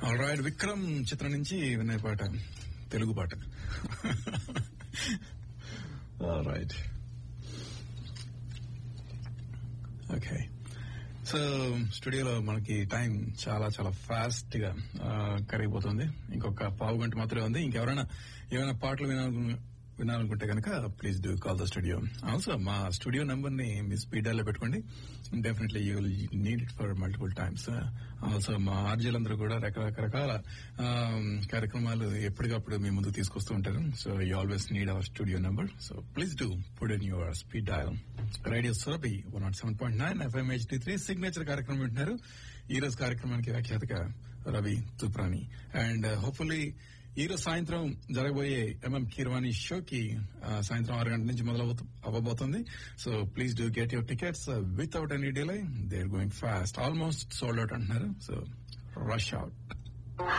right Vikram చిత్రం నుంచి వినే పాట తెలుగు పాట రైట్ ఓకే సో స్టూడియోలో మనకి టైం చాలా చాలా ఫాస్ట్ గా ఆ, కరిగిపోతుంది ఇంకొక పావు గంట మాత్రమే ఉంది ఇంకెవరైనా ఏమైనా పాటలు వినాలను వినాలనుకుంటే కనుక please do call the studio also మా స్టూడియో నెంబర్ ని మీ స్పీడ్ లో పెట్టుకోండి definitely you will need it for multiple times also మా ఆర్జీలందరూ కూడా రకరకాల కార్యక్రమాలు ఎప్పటికప్పుడు మీ ముందుకు తీసుకొస్తూ ఉంటారు so you always need our studio number so please do put in your speed dial radio Surabhi one nought seven point nine FM HD three signature కార్యక్రమం వింటున్నారు ఈ రోజు కార్యక్రమానికి వ్యాఖ్యాతగా రవి తుప్రాని అండ్ హోప్ఫుల్లీ ఈ రోజు సాయంత్రం జరగబోయే ఎంఎం కీర్వాణి షోకి ఆ, సాయంత్రం ఆరు గంటల నుంచి మొదలు అవ్వబోతుంది so please do get your tickets without any delay they are going fast almost sold out అంటున్నారు సో రష్ అవుట్